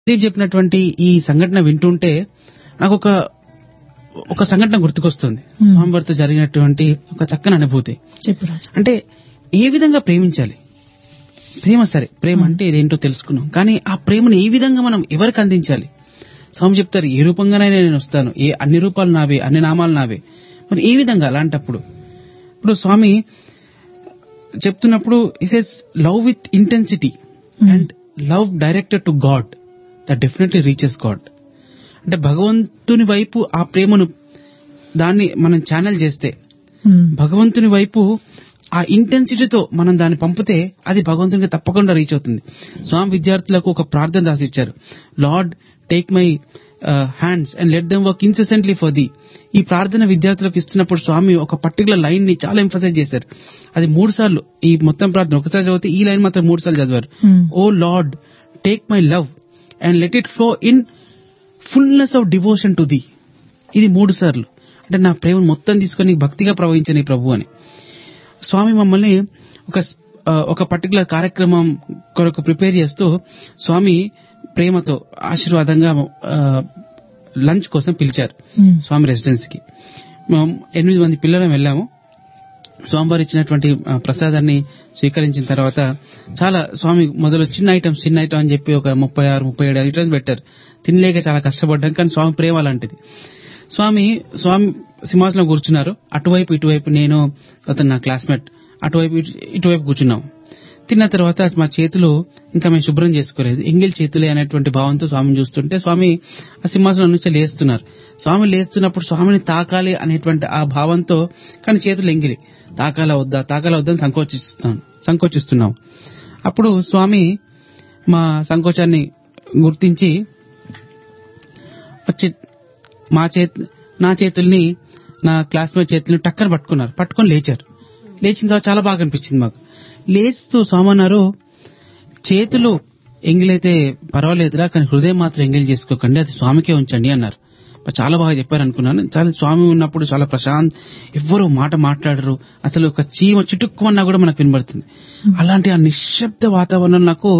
ప్రదీప్ చెప్పినటువంటి ఈ సంఘటన వింటుంటే నాకు ఒక ఒక సంఘటన గుర్తుకొస్తుంది స్వామివారితో జరిగినటువంటి ఒక చక్కని అనుభూతి చెప్పు రాజు అంటే ఏ విధంగా ప్రేమించాలి ప్రేమ సరే ప్రేమ అంటే ఇదేంటో తెలుసుకున్నాం కానీ ఆ ప్రేమను ఏ విధంగా మనం ఎవరికి అందించాలి స్వామి చెప్తారు ఏ రూపంగానైనా నేను వస్తాను ఏ అన్ని రూపాలు నావే అన్ని నామాలు నావే మరి ఏ విధంగా అలాంటప్పుడు ఇప్పుడు స్వామి చెప్తున్నప్పుడు it says love with intensity and love directed to God that definitely reaches God అంటే భగవంతుని వైపు ఆ ప్రేమను దాన్ని మనం ఛానల్ చేస్తే ఉమ్. భగవంతుని వైపు ఆ ఇంటెన్సిటీతో మనం దాన్ని పంపితే అది భగవంతునికి తప్పకుండా రీచ్ అవుతుంది స్వామి విద్యార్థులకు ఒక ప్రార్థన రాసిచ్చారు Lord take my hands and let them work incessantly for the ఈ ప్రార్థన విద్యార్థులకు ఇస్తున్నప్పుడు స్వామి ఒక పర్టికులర్ లైన్ ని చాలా ఎంఫసైజ్ చేశారు అది మూడు సార్లు ఈ మొత్తం ప్రార్థన ఒకసారి చదివితే ఈ లైన్ మాత్రం మూడు సార్లు చదివారు um. O Lord take my love and let it flow in fullness of devotion to the ఇది మూడు సార్లు అంటే నా ప్రేమ మొత్తం తీసుకొని భక్తిగా ప్రవహించని ప్రభు అని స్వామి మమ్మల్ని ఒక స్- ఆ, ఒక పర్టికులర్ కార్యక్రమం కొరకు ప్రిపేర్ చేస్తూ స్వామి ప్రేమతో ఆశీర్వాదంగా ఆ, లంచ్ కోసం పిలిచారు ఉమ్. స్వామి రెసిడెన్సీకి మేము ఎనిమిది మంది పిల్లలం వెళ్ళాము స్వామివారు ఇచ్చినటువంటి ఆ, ప్రసాదాన్ని స్వీకరించిన తర్వాత చాలా స్వామి మొదలు చిన్న ఐటమ్స్ చిన్న ఐటమ్ అని చెప్పి ఒక ముప్పై ఆరు ముప్పై ఏడు ఐటమ్స్ పెట్టారు తినలేక చాలా కష్టపడ్డాం కానీ స్వామి ప్రేమ అలాంటిది స్వామి స్వామి సింహాసనం కూర్చున్నారు అటువైపు ఇటువైపు నేను అతను నా క్లాస్మేట్ అటువైపు ఇటు- ఇటువైపు కూర్చున్నాం తిన్న తర్వాత మా చేతులు ఇంకా మేము శుభ్రం చేసుకోలేదు ఎంగిల్ చేతులే అనేటువంటి భావంతో స్వామిని చూస్తుంటే స్వామి ఆ సింహాసనం నుంచి లేస్తున్నారు స్వామి లేస్తున్నప్పుడు స్వామిని తాకాలి అనేటువంటి ఆ భావంతో కానీ చేతులు ఎంగిలి తాకాలా వద్దా తాకాలా వద్దా అని సంకోచిస్తున్నాం సంకోచిస్తున్నాం అప్పుడు స్వామి మా సంకోచాన్ని గుర్తించి వచ్చి మా చేతి నా చేతుల్ని నా క్లాస్మేట్ చేతుల్ని టక్కన పట్టుకున్నారు పట్టుకొని లేచారు లేచిన తర్వాత చాలా బాగా అనిపించింది మాకు లేస్తూ స్వామన్నారు చేతులు ఎంగిలైతే పర్వాలేదురా కానీ హృదయం మాత్రం ఎంగిల్ చేసుకోకండి అది స్వామికే ఉంచండి అన్నారు మరి చాలా బాగా చెప్పారు అనుకున్నాను చాలా స్వామి ఉన్నప్పుడు చాలా ప్రశాంత్ ఎవ్వరు మాట మాట్లాడరు అసలు ఒక చీమ చిటుక్కుమన్నా కూడా మనకు వినబడుతుంది అలాంటి ఆ నిశ్శబ్ద వాతావరణం నాకు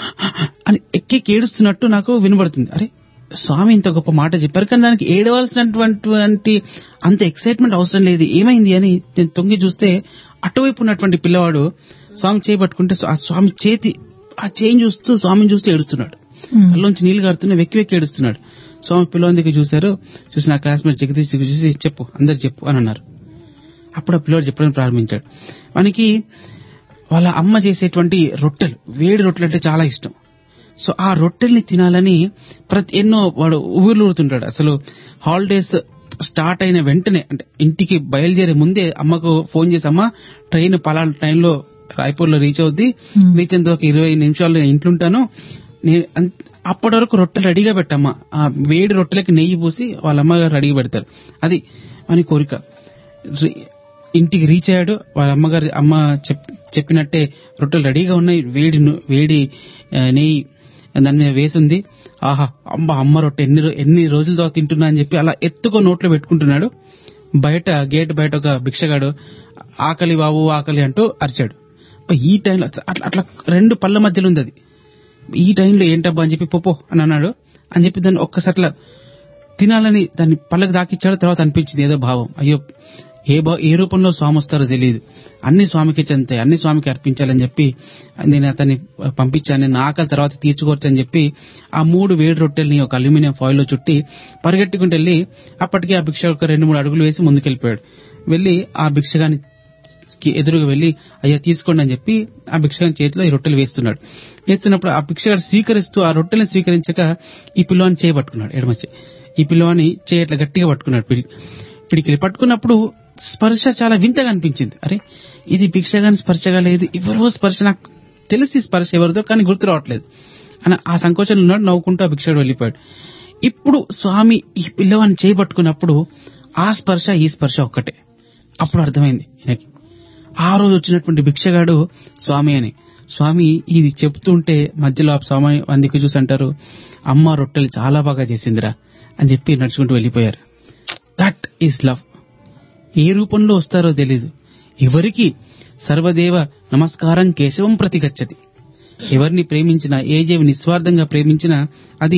అని ఎక్కి ఏడుస్తున్నట్టు నాకు వినబడుతుంది అరే స్వామి ఇంత గొప్ప మాట చెప్పారు కానీ దానికి ఏడవలసినటువంటి అంత ఎక్సైట్మెంట్ అవసరం లేదు ఏమైంది అని నేను తొంగి చూస్తే అటువైపు ఉన్నటువంటి పిల్లవాడు స్వామి చేయి పట్టుకుంటే ఆ స్వామి చేతి ఆ చేయిని చూస్తూ స్వామిని చూస్తూ ఏడుస్తున్నాడు ఉమ్. కళ్ళలోంచి నీళ్లు కారుతున్నా వెక్కి వెక్కి ఏడుస్తున్నాడు స్వామి పిల్లవాని దగ్గర చూశారు చూసి నా క్లాస్మేట్ జగదీష్ దగ్గర చూసి చెప్పు అందరు చెప్పు అని అన్నారు అప్పుడు ఆ పిల్లవాడు చెప్పడం ప్రారంభించాడు వానికి వాళ్ళ అమ్మ చేసేటువంటి రొట్టెలు వేడి రొట్టెలు అంటే చాలా ఇష్టం సో ఆ రొట్టెల్ని తినాలని ప్రతి ఎన్నో వాడు ఊర్లు ఊరుతుంటాడు అసలు హాలిడేస్ స్టార్ట్ అయిన వెంటనే అంటే ఇంటికి బయలుదేరే ముందే అమ్మకు ఫోన్ చేసి అమ్మ ట్రైన్ పలానా టైంలో రాయపూర్ లో రీచ్ అవుద్ది Hmm. రీచ్ అయిన ఒక ఇరవై నిమిషాలు నేను ఇంట్లో ఉంటాను నేను అన్- అప్పటి వరకు రొట్టెలు రెడీగా పెట్టమ్మా ఆ వేడి రొట్టెలకి నెయ్యి పూసి వాళ్ళ అమ్మగారు రెడీగా పెడతారు అది అని కోరిక రి- ఇంటికి రీచ్ అయ్యాడు వాళ్ళ అమ్మగారు అమ్మ చెప్- చెప్పినట్టే రొట్టెలు రెడీగా ఉన్నాయి వేడి ను- వేడి ఆ, నెయ్యి దాని మీద వేసింది ఆహా అమ్మ అమ్మ రొట్టె ఎన్ని రో- ఎన్ని రోజుల తర్వాత తింటున్నా అని చెప్పి అలా ఎత్తుకో నోట్లో పెట్టుకుంటున్నాడు బయట గేట్ బయట ఒక భిక్షగాడు ఆకలి బాబు ఆకలి అంటూ అరిచాడు అబ్బా, ఈ టైంలో అట్లా అట్లా రెండు పళ్ళ మధ్యలో ఉంది అది ఈ టైంలో ఏంటబ్బా అని చెప్పి పోపో అని అన్నాడు అని చెప్పి దాన్ని ఒక్కసారి అట్లా తినాలని దాన్ని పళ్ళకి దాకిచ్చాడు తర్వాత అనిపించింది ఏదో భావం అయ్యో ఏ భా ఏ రూపంలో స్వామి వస్తారో తెలియదు అన్ని స్వామికి చెందుతాయి అన్ని స్వామికి అర్పించాలని చెప్పి నేను అతన్ని పంపించాను నేను ఆకలి తర్వాత తీర్చుకోవచ్చు అని చెప్పి ఆ మూడు వేడి రొట్టెల్ని ఒక అల్యూమినియం ఫాయిల్ లో చుట్టి పరిగెట్టుకుంటూ వెళ్ళి అప్పటికి ఆ భిక్ష ఒక రెండు మూడు అడుగులు వేసి ముందుకెళ్ళిపోయాడు వెళ్ళి ఆ భిక్షగాని కి ఎదురుగా వెళ్లి అయ్యా తీసుకోండి అని చెప్పి ఆ భిక్షగాని చేతిలో ఈ రొట్టెలు వేస్తున్నాడు వేస్తున్నప్పుడు ఆ భిక్షగాడు స్వీకరిస్తూ ఆ రొట్టెలను స్వీకరించక ఈ పిల్లవాని చేయి పట్టుకున్నాడు ఎడమచ్చి ఈ పిల్లవాని చేయి అట్లా గట్టిగా పట్టుకున్నాడు పిడి పిడికిలి పట్టుకున్నప్పుడు స్పర్శ చాలా వింతగా అనిపించింది అరే ఇది భిక్షగాని స్పర్శగా లేదు ఎవరో స్పర్శ నాకు తెలిసి స్పర్శ ఎవరిదో కానీ గుర్తు రావట్లేదు అని ఆ సంకోచంలో ఉన్నాడు నవ్వుకుంటూ ఆ భిక్షగాడు వెళ్ళిపోయాడు ఇప్పుడు స్వామి ఈ పిల్లవాడిని చేయి పట్టుకున్నప్పుడు ఆ స్పర్శ ఈ స్పర్శ ఒక్కటే అప్పుడు అర్థమైంది ఈయనకి ఆ రోజు వచ్చినటువంటి భిక్షగాడు స్వామి అని స్వామి ఇది చెప్తుంటే మధ్యలో ఆ స్వామి అందుకు చూసి అంటారు అమ్మ రొట్టెలు చాలా బాగా చేసిందిరా అని చెప్పి నడుచుకుంటూ వెళ్ళిపోయారు దట్ ఈస్ లవ్ ఏ రూపంలో వస్తారో తెలీదు ఎవరికి సర్వదేవ నమస్కారం కేశవం ప్రతిగచ్చతి ఎవరిని ప్రేమించినా ఏ జీవి నిస్వార్థంగా ప్రేమించినా అది